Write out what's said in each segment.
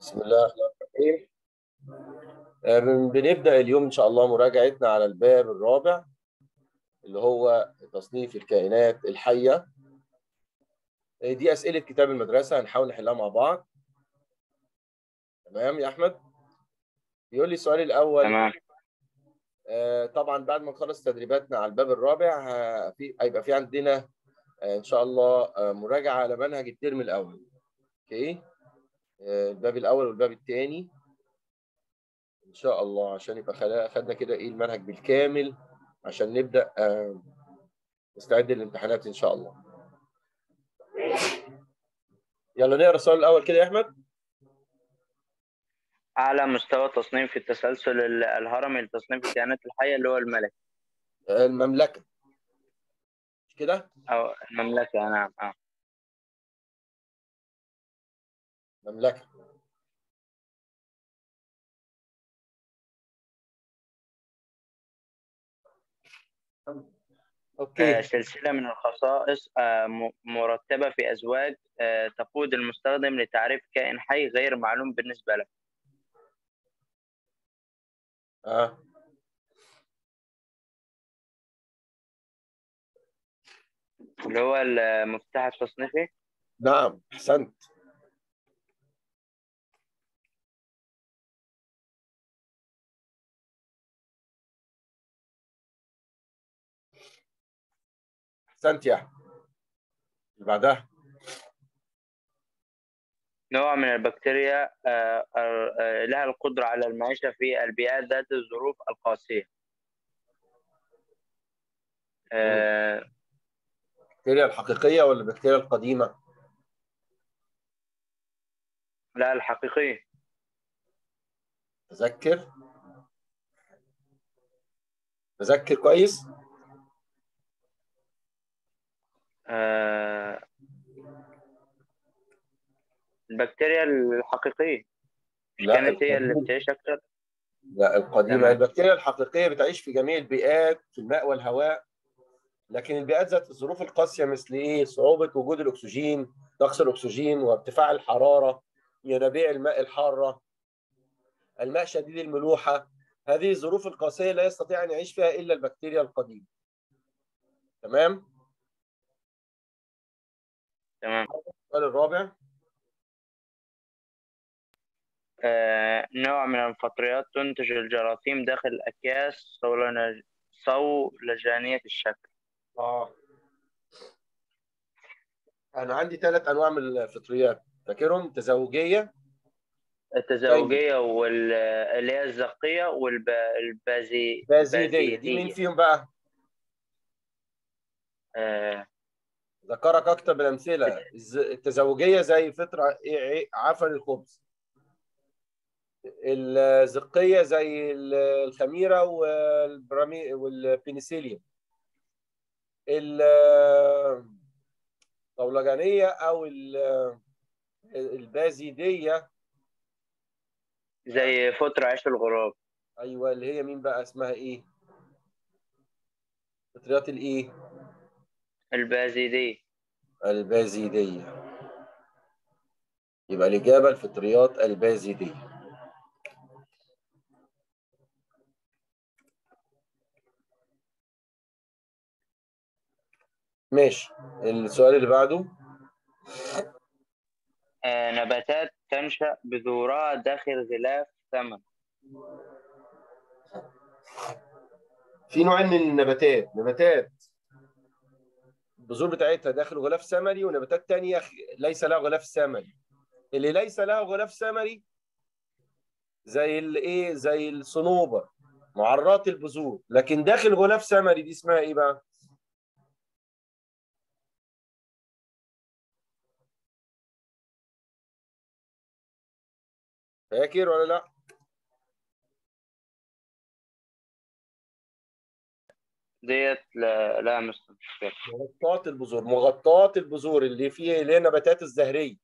بسم الله الرحمن الرحيم آه، بن- بنبدأ اليوم إن شاء الله مراجعتنا على الباب الرابع اللي هو تصنيف الكائنات الحية آه، دي أسئلة كتاب المدرسة هنحاول نحلها مع بعض تمام يا أحمد بيقول لي السؤال الأول تمام آه، طبعا بعد ما نخلص تدريباتنا على الباب الرابع ه- في هيبقى في عندنا آه، إن شاء الله آه، مراجعة على منهج الترم الأول أوكي آه، الباب الأول والباب الثاني ان شاء الله عشان يبقى خلا- خدنا كده ايه المنهج بالكامل عشان نبدا آه، نستعد للامتحانات ان شاء الله يلا نقرا السؤال الاول كده يا احمد أعلى مستوى تصنيف في التسلسل ال- الهرمي لتصنيف الكائنات الحية اللي هو الملك آه، المملكه مش كده أو المملكة نعم آه. مملكه آه، اوكي سلسلة من الخصائص آه، م- مرتبة في أزواج آه، تقود المستخدم لتعريف كائن حي غير معلوم بالنسبة له اه اللي هو المفتاح التصنيفي نعم احسنت احسنت يا احمد اللي بعدها نوع من البكتيريا آه، آه، آه، لها القدرة على المعيشة في البيئات ذات الظروف القاسية آه، البكتيريا الحقيقيه ولا البكتيريا القديمه لا الحقيقية تذكر تذكر كويس آه، البكتيريا الحقيقية مش لا، كانت هي اللي القديم. بتعيش أكتر لا القديمة تمام. البكتيريا الحقيقية بتعيش في جميع البيئات في الماء والهواء لكن البيئات ذات الظروف القاسية مثل إيه؟ صعوبة وجود الأكسجين، نقص الأكسجين وارتفاع الحرارة، ينابيع الماء الحارة، الماء شديد الملوحة، هذه الظروف القاسية لا يستطيع أن يعيش فيها إلا البكتيريا القديمة. تمام؟ تمام السؤال الرابع آه، نوع من الفطريات تنتج الجراثيم داخل أكياس صولج- صولجانية الشكل آه أنا عندي ثلاث أنواع من الفطريات، فاكرهم؟ تزوجية، التزاوجية واللي هي الزقية والبازي بازيدية، دي مين فيهم بقى؟ آه، ذكرك اكتر بالامثله الز- التزوجيه زي فطره إيه- إيه، عفن الخبز الزقيه زي ال- الخميره والبرامي والبنسلين الطولجانيه او ال- البازيديه زي فطر عيش الغراب ايوه اللي هي مين بقى اسمها ايه فطريات الايه البازيدية البازيديه يبقى الاجابه الفطريات البازيديه ماشي السؤال اللي بعده آه، نباتات تنشأ بذورها داخل غلاف ثمن في نوعين من النباتات نباتات البذور بتاعتها داخل غلاف ثمري ونباتات تانية خ- ليس لها غلاف ثمري اللي ليس لها غلاف ثمري زي الايه زي الصنوبر معرات البذور لكن داخل غلاف ثمري دي اسمها ايه بقى فاكر ولا لا ديت لا, لا مستشفى مغطاة البذور مغطاة البذور اللي فيها اللي هي نباتات الزهرية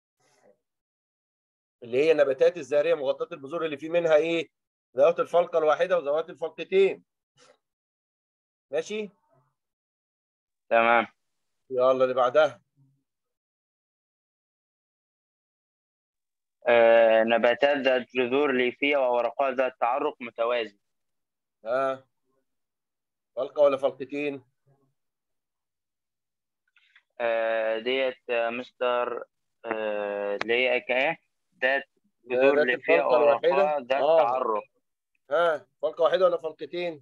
اللي هي نباتات الزهرية مغطاة البذور اللي في منها ايه ذوات الفلقة الواحدة وذوات الفلقتين ماشي تمام يلا اللي بعدها آه، آه، نباتات ذات جذور ليفية وورقات ذات تعرق متوازي ها فلقة ولا فلقتين آه، ديت آه، مستر آه، اللي هي كايه ذات جذور ذات ليفية الفلقة الواحدة وورقات ذات اه تعرق ها فلقة واحدة ولا فلقتين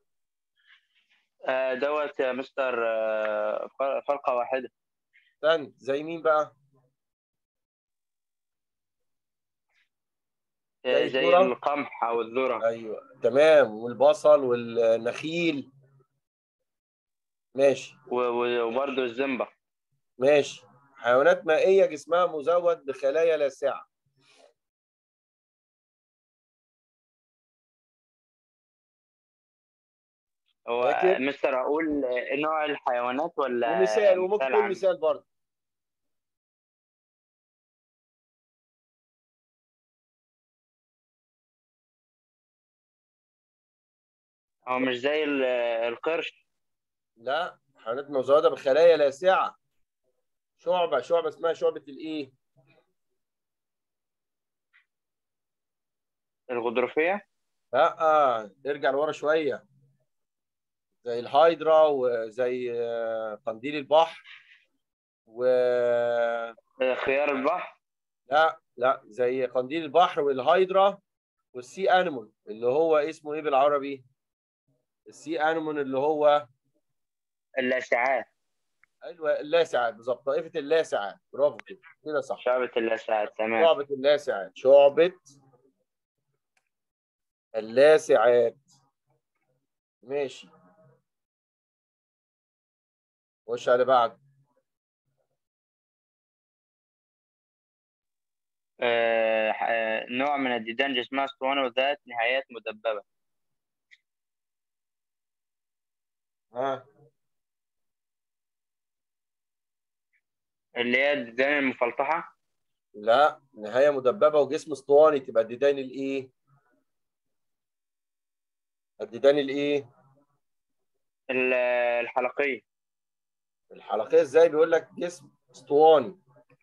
آه، دوت يا مستر آه، فل- فلقة واحدة استنى زي مين بقى آه، زي زي الذرة القمح أو الذرة ايوه تمام والبصل والنخيل ماشي و- و- وبرضه الزنبق ماشي حيوانات مائية جسمها مزود بخلايا لاسعة هو فاكر مستر أقول آه، نوع الحيوانات ولا ومثال وممكن مثال تقول عام مثال برضه هو مش زي ال- القرش لا حيوانات مزودة بخلايا لاسعة شعبة شعبة اسمها شعبة الايه الغضروفية لا ارجع لورا شوية زي الهايدرا وزي آه، قنديل البحر و آه، خيار البحر لا لا زي قنديل البحر والهايدرا والسي انيمون اللي هو اسمه ايه بالعربي السي انيمون اللي هو اللاسعات ايوه اللاسعات بالظبط طائفه اللاسعات برافو كده كده صح شعبة اللاسعات تمام شعبة اللاسعات شعبة اللاسعات ماشي خش على بعد آه، آه، نوع من الديدان جسمها اسطواني وذات نهايات مدببة ها اللي هي الديدان المفلطحة لا نهايه مدببه وجسم اسطواني تبقى الديدان الايه الديدان الايه ال- الحلقية الحلقيه ازاي بيقول لك جسم اسطواني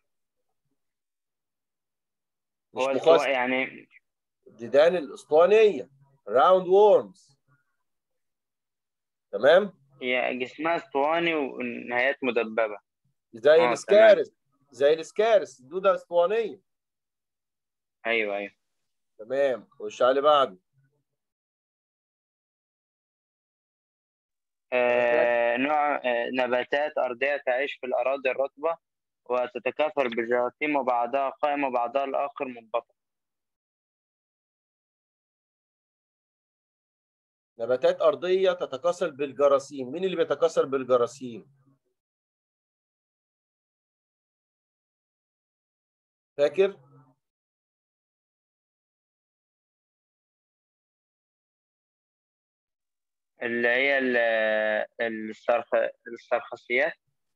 مش هو السوا- مخصص يعني الديدان الاسطوانيه راوند وورمز تمام هي جسمها اسطواني ونهايات مدببة زي اه تمام الاسكارس زي الاسكارس دوده اسطوانيه ايوه ايوه تمام خش على اللي بعده آه، نوع آه، نباتات أرضية تعيش في الأراضي الرطبة وتتكاثر بالجراثيم وبعضها قائم وبعضها الآخر منبثق نباتات ارضيه تتكاثر بالجراثيم مين اللي بيتكاثر بالجراثيم فاكر اللي هي ال- السرخ السرخسيات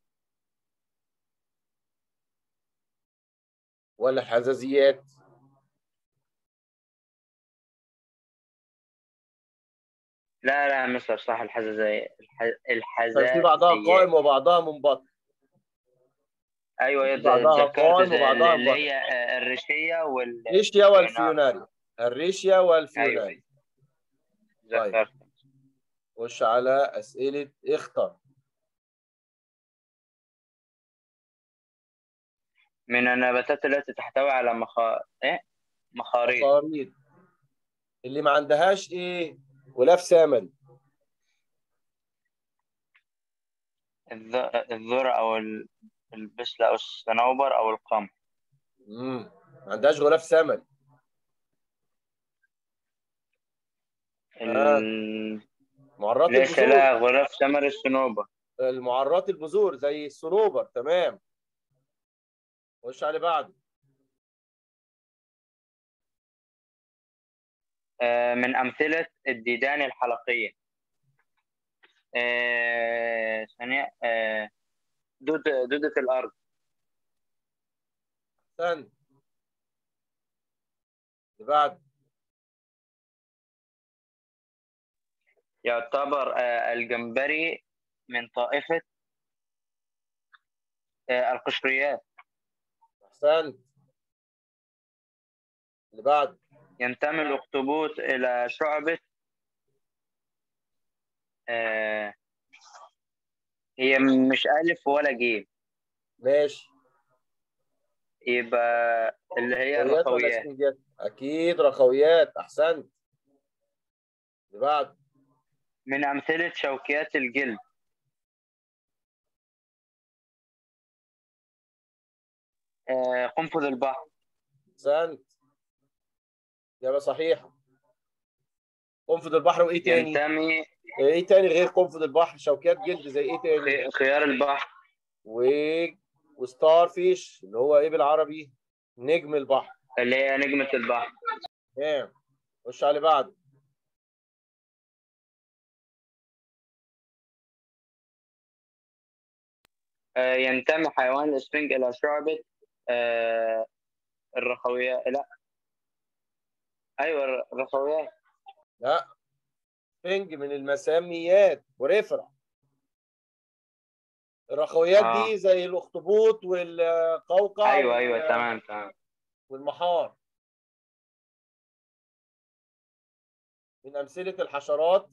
ولا الحزازيات لا لا مصر صح الحزازية الح- كان في بعضها الحزازيات قائم وبعضها منبثق أيوة في يد- بعضها اتذكرت قائم زي وبعضها اللي منبثق هي آه، الريشية الريشيا والفيونار والفيوناري الريشيا أيوة والفيوناري طيب اتذكرت خش على اسئله اختر من النباتات التي تحتوي على مخا... إيه؟ مخاريط مخاريط اللي ما عندهاش ايه غلاف سامري الذ- الذرة أو ال- البسلة أو الصنوبر أو القمح امم ما عندهاش غلاف سامري ها ال... معرات ليس البذور لها غلاف ثمر الصنوبر المعرات البذور زي الصنوبر تمام خش على اللي بعده آه، من أمثلة الديدان الحلقية آه، ثانية آه، دود دودة الأرض استنى اللي بعده يعتبر آه، الجمبري من طائفة آه، القشريات احسنت اللي بعد ينتمي الأخطبوط إلى شعبة آه هي مش ألف ولا جيم ماشي يبقى اللي هي رخويات ولا الرخويات اسفنجات اكيد رخويات احسنت اللي بعد من أمثلة شوكيات الجلد آه قنفذ البحر احسنت اجابه صحيحه قنفذ البحر وايه تاني ينتمي ايه تاني غير قنفذ البحر شوكيات جلد زي ايه تاني خي- خيار البحر و وستار فيش اللي هو ايه بالعربي نجم البحر اللي هي نجمة البحر تمام خش على اللي بعده آه ينتمي حيوان الإسفنج إلى شعبة آه الرخويات لا أيوة الرخويات لا فنج من المساميات ورفرع الرخويات آه. دي زي الاخطبوط والقوقع أيوة وال- أيوة تمام تمام والمحار من امثله الحشرات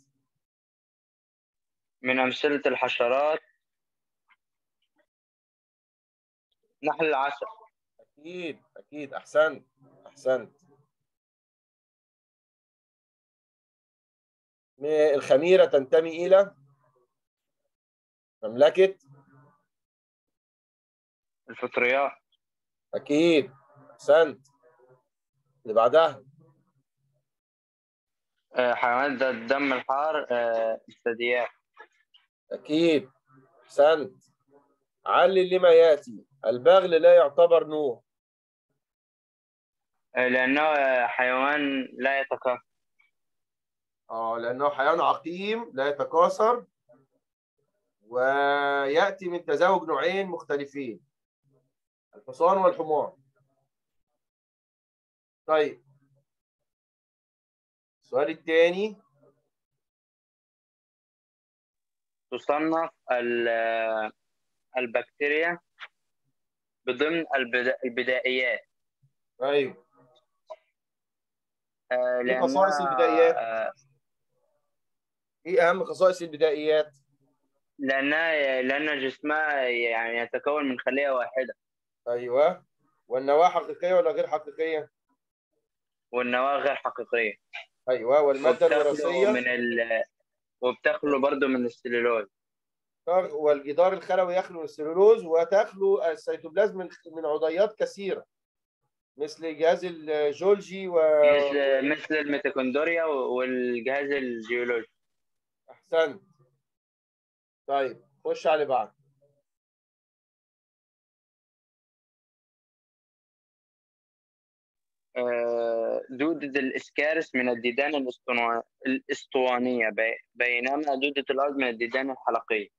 من أمثلة الحشرات نحل العسل اكيد اكيد احسنت احسنت م- الخميره تنتمي الى مملكه الفطريات اكيد احسنت اللي بعدها آه حيوانات ذات الدم الحار آه الثدييات اكيد احسنت علل لما ياتي البغل لا يعتبر نوع آه لأنه آه، حيوان لا يتكاثر اه لانه حيوان عقيم لا يتكاثر وياتي من تزاوج نوعين مختلفين الحصان والحمار طيب السؤال الثاني تصنف ال- آه، البكتيريا بضمن البدا- البدائيات ايوه آه إيه خصائص لأنها البدائيات؟ آه ايه اهم خصائص البدائيات لأنها لأن جسمها يعني يتكون من خلية واحدة ايوه والنواه حقيقيه ولا غير حقيقيه والنواة غير حقيقية ايوه والماده وبتخلو الوراثيه من ال وبتخلو برضو من السليلوز والجدار الخلوي يخلو من السلولوز وتخلو السيتوبلازم من من عضيات كثيره مثل الجهاز الجولجي و مثل مثل الميتوكوندريا والجهاز الجيولوجي احسنت طيب خش على اللي بعد آه، دودة الإسكارس من الديدان الاسطوانية الاسطوانية بي- بينما دودة الأرض من الديدان الحلقية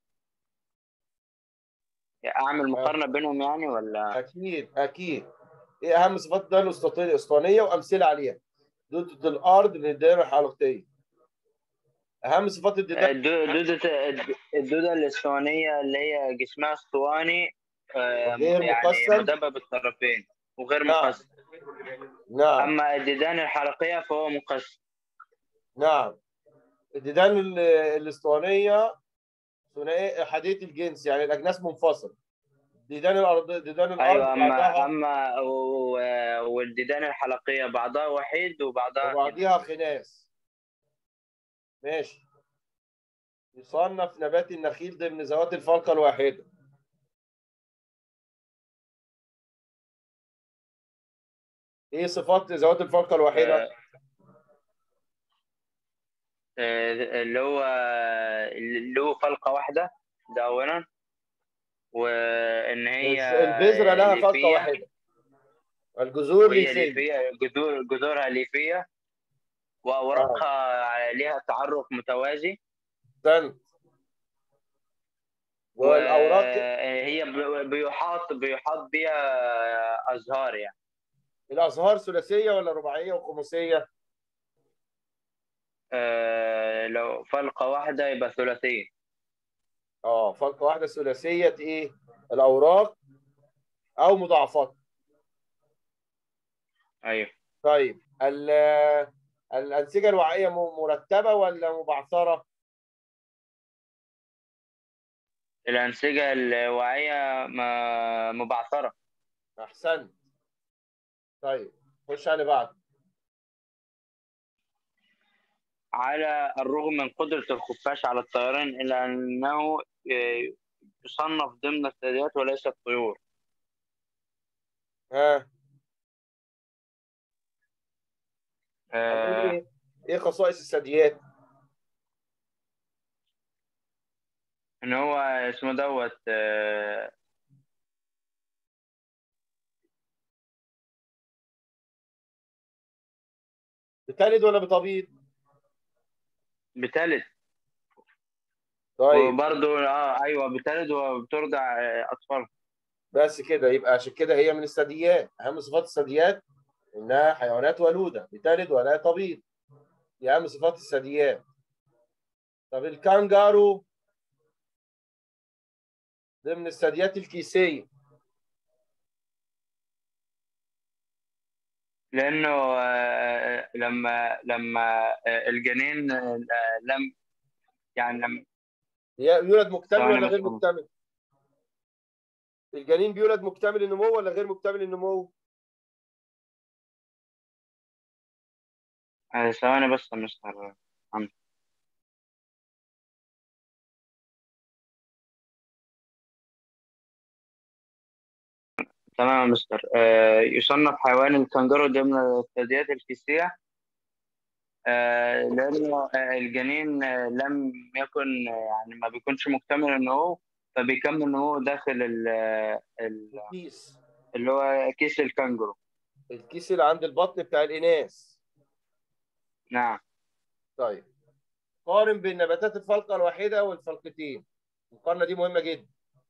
أعمل مقارنة بينهم يعني ولا اكيد اكيد ايه اهم صفات الدوله الاسطوانيه الاسطوانيه وامثله عليها دودة الارض من الدائره الحلقيه اهم صفات آه، الديدان دو- دودة الدودة الاسطوانية اللي هي جسمها اسطواني آه، غير يعني مقسم. مدبب الطرفين وغير نعم. مقسم نعم أما الديدان الحلقية فهو مقسم نعم الديدان ال- الاسطوانيه ثنائيه احاديه الجنس يعني الاجناس منفصله ديدان الارض ديدان الارض أيوة أما بعضها أما و- والديدان الحلقية بعضها وحيد وبعضها وبعضها خناس ماشي يصنف نبات النخيل ضمن ذوات الفلقة الواحدة ايه صفات ذوات الفلقة الواحدة؟ آه، آه، اللي هو اللي هو فلقة واحدة ده أولا وإن هي البذرة لها فلقة ليفية واحدة الجذور وهي ليفية ليفية جذور جذورها ليفية وأوراقها ليها تعرق متوازي استنى والأوراق هي بيحاط بيحاط بيها أزهار يعني الأزهار ثلاثية ولا رباعية وخماسية؟ آه، لو فلقة واحدة يبقى ثلاثية اه فلقة واحدة ثلاثية ايه؟ الأوراق أو مضاعفات أيوه طيب ال- الأنسجة الوعائية م- مرتبة ولا مبعثرة؟ الأنسجة الوعية م- مبعثرة أحسنت طيب خش على بعض على الرغم من قدرة الخفاش على الطيران إلا أنه آه، يصنف ضمن الثدييات وليس الطيور ها آه، هنقول إيه؟ إيه خصائص الثدييات؟ إن هو اسمه دوت آه، بتلد ولا بتبيض؟ بتلد طيب وبرضه اه ايوه بتلد وبترضع آه، اطفال بس كده يبقى عشان كده هي من الثدييات أهم صفات الثدييات إنها حيوانات ولودة بتلد ولا تبيض دي أهم صفات الثدييات طب الكانجارو ضمن الثدييات الكيسية لانه آه، لما لما آه، الجنين آه، لم يعني لم يولد مكتمل ثواني ولا بس غير أقول. مكتمل؟ الجنين بيولد مكتمل النمو ولا غير مكتمل النمو؟ آه، ثواني بس يا مستر حمد. تمام يا مستر آه، يصنف حيوان الكنجارو ضمن الثدييات الكيسية آه، لأنه آه، الجنين آه، لم يكن آه، يعني ما بيكونش مكتمل النمو فبيكمل نموه داخل ال- ال- الكيس اللي هو كيس الكنجرو الكيس اللي عند البطن بتاع الإناث نعم طيب قارن بين نباتات الفلقة الواحدة والفلقتين المقارنة دي مهمة جدا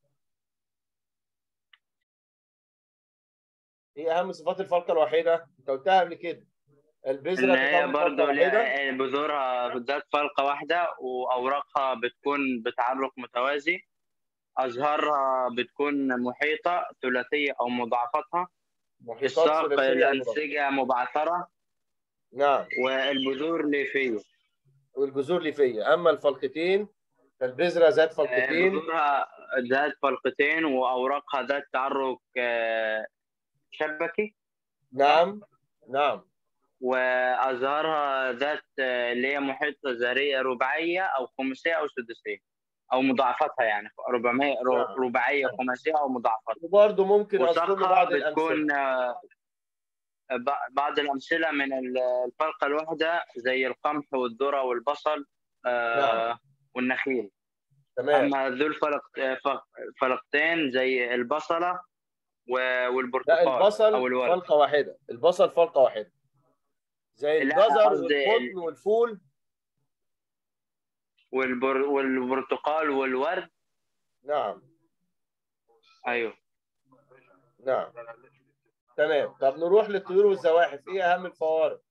ايه أهم صفات الفلقة الواحدة؟ أنت قلتها قبل كده البذرة اللي هي تكون فلقة برضه واحدة ليها بذورها ذات فلقة واحدة وأوراقها بتكون بتحرك متوازي أزهارها بتكون محيطة ثلاثية أو مضاعفتها محيطات الساق ثلاثية أو مربعة. الأنسجة مبعثرة نعم والبذور ليفية والجذور ليفية أما الفلقتين فالبذرة ذات فلقتين بذورها ذات فلقتين وأوراقها ذات تحرك آه، شبكي نعم نعم وأزهارها ذات آه، اللي هي محيطة زهرية رباعية أو خماسية أو سداسية أو مضاعفتها يعني رباعية نعم. رباعية خماسية أو مضاعفتها وبرضه ممكن أذكر له وساقها بعض الأمثلة بتكون آه، ب- بعض الأمثلة من ال- الفلقة الواحدة زي القمح والذرة والبصل آه، نعم. والنخيل تمام أما ذو الفلق فلق- فلقتين زي البصلة و- لا والبرتقال البصل أو الورد فلقة واحدة البصل فلقة واحدة زي لا، الجزر قصدي والقطن والفول والبر... والبرتقال والورد نعم أيوه نعم تمام طب نروح للطيور والزواحف ايه اهم الفوارق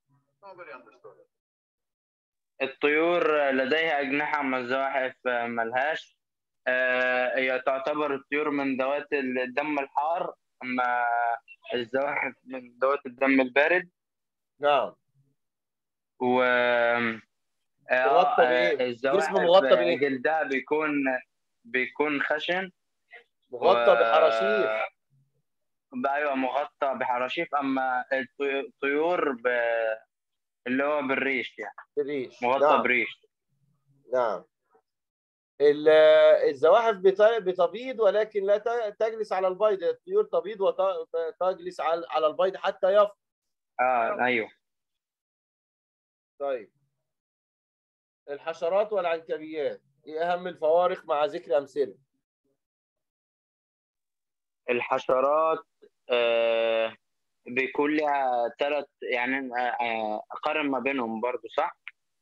الطيور لديها أجنحة أما الزواحف ملهاش آه، هي تعتبر الطيور من ذوات الدم الحار أما الزواحف من ذوات الدم البارد نعم و آه، مغطى آه، بإيه؟ الزواحف جسمه مغطى بإيه؟ جلدها بيكون بيكون خشن مغطى و- بحراشيف ايوه مغطى بحراشيف اما الطي- الطيور ب... اللي هو بالريش يعني الريش مغطى نعم بريش نعم ال- الزواحف بت- بتبيض ولكن لا ت- تجلس على البيض الطيور تبيض وتجلس على على البيض حتى يفقد اه ايوه طيب الحشرات والعنكبيات ايه اهم الفوارق مع ذكر امثله الحشرات آه بيكون لها ثلاث يعني آه، آه، اقارن ما بينهم برضو صح؟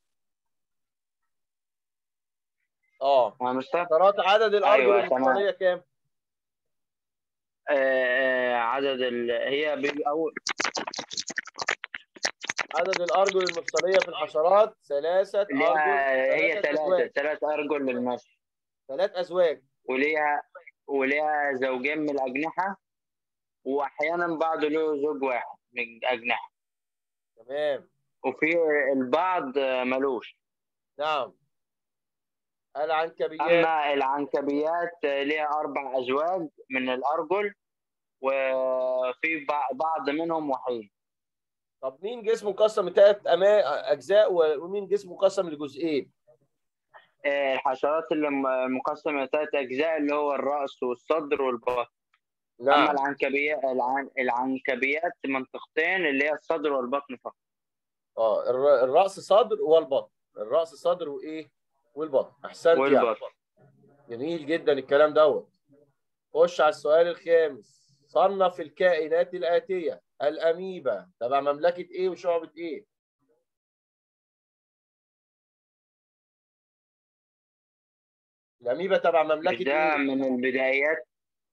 اه انا مستوعب حشرات عدد الارجل أيوة، تمام. المفصليه كام آه، آه، عدد ال... هي بي- أول عدد الارجل المفصليه في الحشرات ثلاثه اللي هي ارجل هي ثلاثه ثلاثة ازواج ثلاث أرجل للمشي ثلاث ازواج وليها وليها زوجين من الأجنحة وأحيانا بعض له زوج واحد من الأجنحة تمام وفي البعض آه، ملوش نعم العنكبيات أما العنكبيات آه، ليها أربع أزواج من الأرجل وفي بع- بعض منهم وحيد طب مين جسمه مقسم لثلاث أما- اجزاء ومين جسمه مقسم لجزئين آه، الحشرات اللي م- مقسمة لثلاث أجزاء اللي هو الرأس والصدر والبطن أما نعم العنكبيات العن... العنكبيات منطقتين اللي هي الصدر والبطن فقط اه الر- الراس صدر والبطن الراس صدر وايه والبطن احسنت يعني والبطن جميل جدا الكلام دوت خش على السؤال الخامس صنف الكائنات الآتية الأميبا تبع مملكة إيه وشعبة إيه؟ الأميبا تبع مملكة ده إيه؟ من البدايات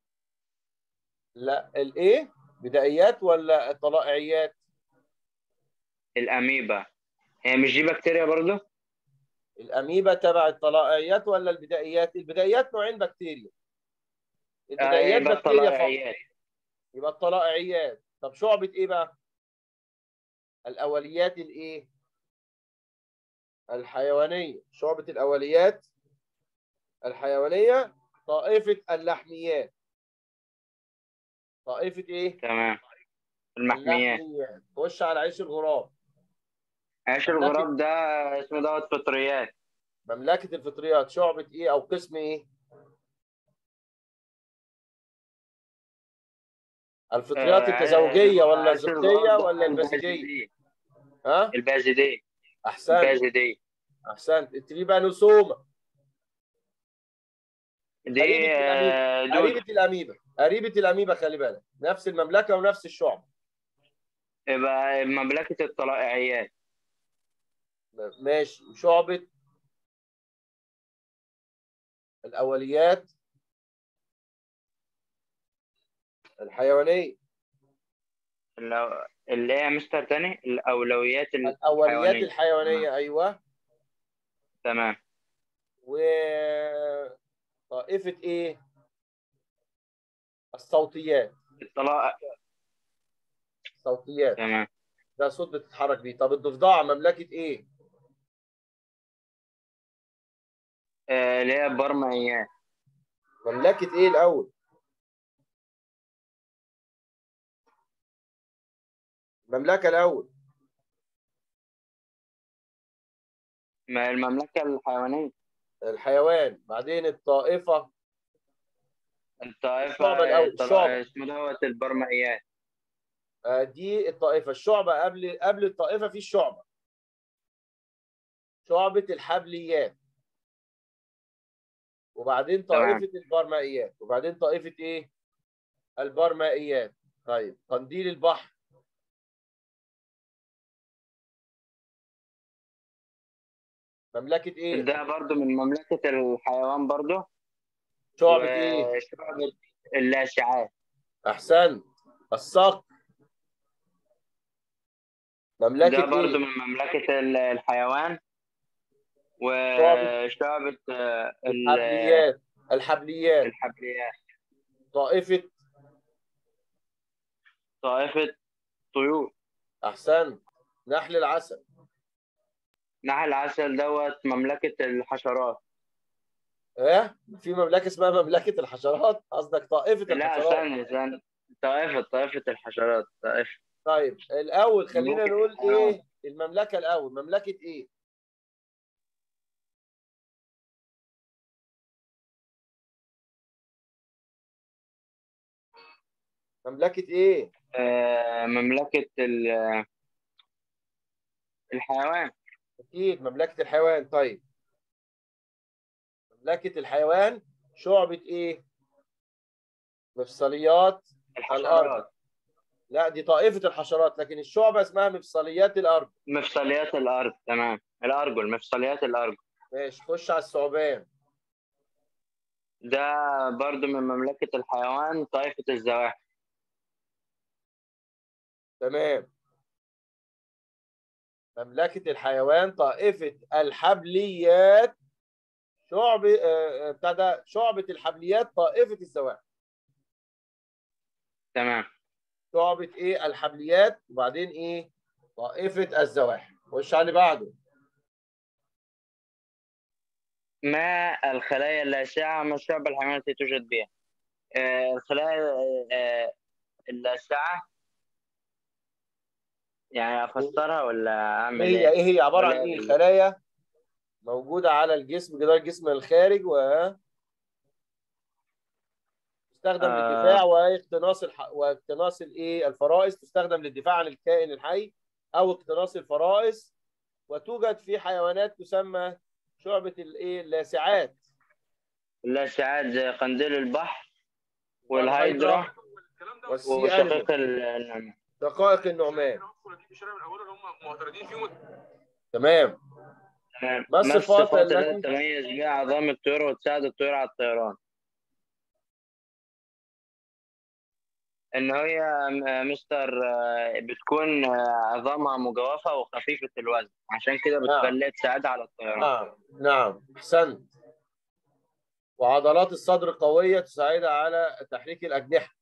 لا الإيه؟ بدائيات ولا الطلائعيات؟ الأميبا هي مش دي بكتيريا برضو؟ الأميبا تبع الطلائعيات ولا البدائيات؟ البدائيات نوعين بكتيريا آه، البدائيات يبقى بكتيريا فقط الطلائعيات يبقى الطلائعيات طب شعبة ايه بقى؟ الأوليات الايه؟ الحيوانية شعبة الأوليات الحيوانية طائفة اللحميات طائفة ايه؟ تمام المحميات اللحميات خش على عيش الغراب عيش الغراب ده اسمه دوت فطريات مملكة الفطريات شعبة ايه أو قسم ايه؟ الفطريات آه، التزوجية ولا عيش الغراب الزوجية ده ولا البازيدية؟ البازيدية ها؟ البازيدية أحسنت البازيدية أحسنت التريبانوسوما دي قريبة آه، دود قريبة الأميبا قريبة الأميبا خلي بالك نفس المملكة ونفس الشعب يبقى مملكة الطلائعيات ماشي وشعبة الأوليات الحيوانية اللو- اللي هي مستر تاني الأولويات الأوليات الحيوانية الحيوانية أيوه تمام وطائفة إيه؟ الصوتيات الطلاء الصوتيات تمام ده صوت بتتحرك بيه طب الضفدعة مملكة إيه؟ آه، اللي هي برمائيات مملكة إيه الأول؟ المملكة الأول ما المملكة الحيوانية الحيوان بعدين الطائفة الطائفة الشعب الأول، الطلا- الشعب. اسمه دوت البرمائيات آه، دي الطائفة الشعبة قبل قبل الطائفة في الشعبة شعبة الحبليات وبعدين تمام. طائفة البرمائيات وبعدين طائفة إيه؟ البرمائيات طيب قنديل البحر مملكة إيه؟ ده برضو من مملكة الحيوان برضو شعبة إيه؟ وشعبة الاشعاعات أحسنت الصقر مملكة ده برضو إيه؟ من مملكة ال- الحيوان شعبة وشعبة آه، ال- الحبليات الحبليات الحبليات طائفة طائفة طيور أحسنت نحل العسل نحل العسل دوت مملكة الحشرات إيه؟ في مملكة اسمها مملكة الحشرات قصدك طائفة لا الحشرات استنى استنى طائفة طائفة الحشرات طائفة طيب الأول خلينا مملكة نقول الحيوان. إيه؟ المملكة الأول مملكة إيه؟ مملكة إيه؟ آه، مملكة ال- الحيوان أكيد مملكة الحيوان طيب مملكة الحيوان شعبة إيه؟ مفصليات الأرض الحشرات لا دي طائفة الحشرات لكن الشعبة اسمها مفصليات الأرض مفصليات الأرض تمام الأرجل مفصليات الأرجل ماشي خش على الثعبان ده برضو من مملكة الحيوان طائفة الزواحف تمام مملكة الحيوان طائفة الحبليات شعب آه، آه، بتاع ده شعبة الحبليات طائفة الزواحف تمام شعبة ايه الحبليات وبعدين ايه طائفة الزواحف خش على اللي بعده ما الخلايا اللاصعة ما الشعب الحيوانية التي توجد بها؟ آه، الخلايا آه، اللاصعة يعني أفسرها ولا أعمل هي إيه؟ ايه هي عبارة عن ولا- ايه خلايا موجودة على الجسم جدار الجسم الخارج و تستخدم آه. للدفاع واقتناص الح... واقتناص الايه الفرائس تستخدم للدفاع عن الكائن الحي او اقتناص الفرائس وتوجد في حيوانات تسمى شعبة الايه اللاسعات اللاصعات زي قنديل البحر والهيدرا والسي وشقيق أنيمال. النعمان دقائق النعمان معترضين فيهم تمام تمام. ما ما الصفات الصفات التي- التي تميز بها عظام الطيور وتساعد الطيور على الطيران؟ إن هي م- مستر آه، بتكون آه، عظامها مجوفة وخفيفة الوزن عشان كده نعم. بتخليها تساعدها على الطيران نعم نعم احسنت وعضلات الصدر قوية تساعدها على تحريك الأجنحة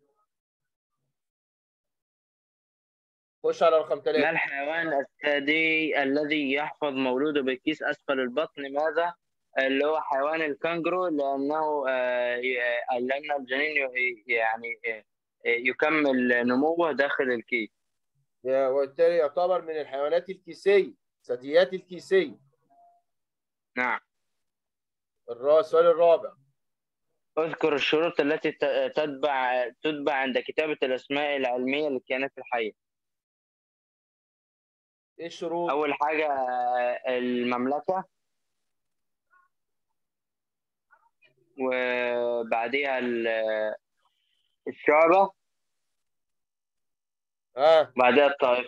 خش على رقم ما ثلاثة الحيوان الثدي الذي يحفظ مولوده بالكيس أسفل البطن ماذا؟ اللي هو حيوان الكانجرو لأنه آه، ي- لأن الجنين ي- يعني آه، يكمل نموه داخل الكيس وبالتالي يعتبر من الحيوانات الكيسية ثدييات الكيسية نعم الرا- السؤال الرابع اذكر الشروط التي ت- تتبع تتبع عند كتابة الأسماء العلمية للكائنات الحية ايه الشروط؟ أول حاجة آه، المملكة وبعديها ال- الشعبة ها وبعدها الطائفة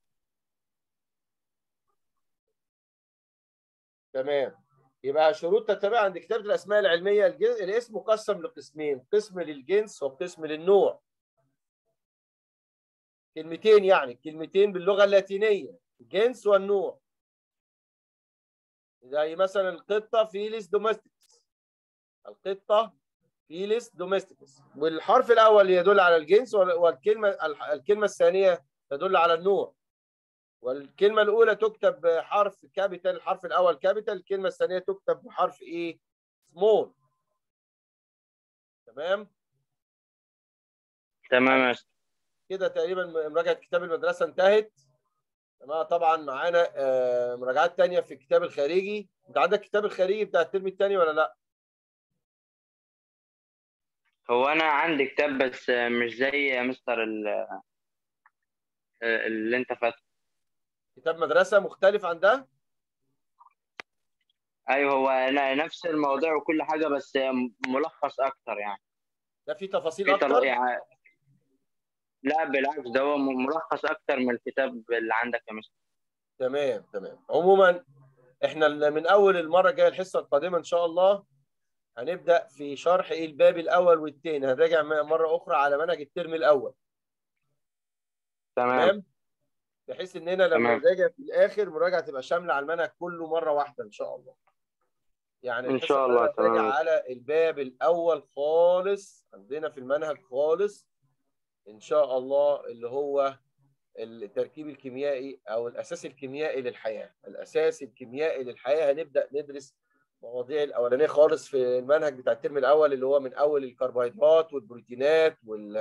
تمام يبقى شروط تتبع عند كتابة الأسماء العلمية الجنس الاسم مقسم لقسمين قسم للجنس وقسم للنوع كلمتين يعني كلمتين باللغة اللاتينية الجنس والنوع زي مثلا القطة فيليس دوميستيكس القطة فيليس دوميستيكس والحرف الأول يدل على الجنس وال- والكلمة الكلمة الثانية تدل على النوع والكلمة الأولى تكتب بحرف كابيتال الحرف الأول كابيتال الكلمة الثانية تكتب بحرف إيه؟ سمول تمام؟ تمام يا أستاذ. كده تقريبا مراجعة كتاب المدرسة انتهت تمام طبعا معانا آه، مراجعات تانية في الكتاب الخارجي انت عندك الكتاب الخارجي بتاع الترم الثاني ولا لا؟ هو أنا عندي كتاب بس مش زي مستر ال- اللي أنت فاتحه كتاب مدرسة مختلف عن ده؟ أيوه هو أنا نفس الموضوع وكل حاجة بس ملخص أكتر يعني ده فيه تفاصيل في طل... أكتر؟ يعني لا بالعكس ده هو ملخص أكتر من الكتاب اللي عندك يا مستر تمام تمام عموما احنا ال- من اول المره الجايه الحصه القادمه ان شاء الله هنبدا في شرح ايه الباب الاول والثاني هنراجع م- مره اخرى على منهج الترم الاول تمام تمام بحيث اننا لما تمام. نراجع في الاخر مراجعه تبقى شامله على المنهج كله مره واحده ان شاء الله يعني إن الحصة شاء الله، القادمة هنراجع تمام. على الباب الاول خالص عندنا في المنهج خالص ان شاء الله اللي هو التركيب الكيميائي او الاساس الكيميائي للحياه الاساس الكيميائي للحياه هنبدا ندرس مواضيع الاولانيه خالص في المنهج بتاع الترم الاول اللي هو من اول الكربوهيدرات والبروتينات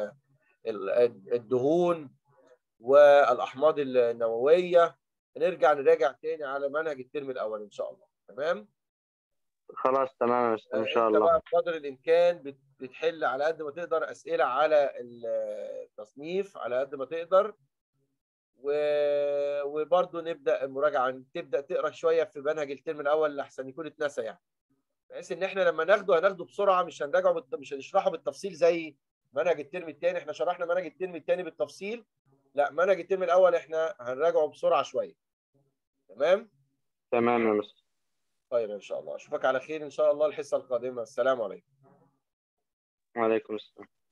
والدهون والاحماض النوويه نرجع نراجع تاني على منهج الترم الاول ان شاء الله تمام خلاص تمام يا مستر إن شاء انت الله بقى بقدر الامكان بت- بتحل على قد ما تقدر اسئله على التصنيف على قد ما تقدر و... وبرضه نبدا المراجعه تبدا تقرا شويه في منهج الترم الاول لحسن يكون اتنسى يعني بحيث ان احنا لما ناخده هناخده بسرعه مش هنراجعه بالت... مش هنشرحه بالتفصيل زي منهج الترم الثاني احنا شرحنا منهج الترم الثاني بالتفصيل لا منهج الترم الاول احنا هنراجعه بسرعه شويه تمام تمام يا مستر خير ان شاء الله اشوفك على خير ان شاء الله الحصه القادمه السلام عليكم وعليكم السلام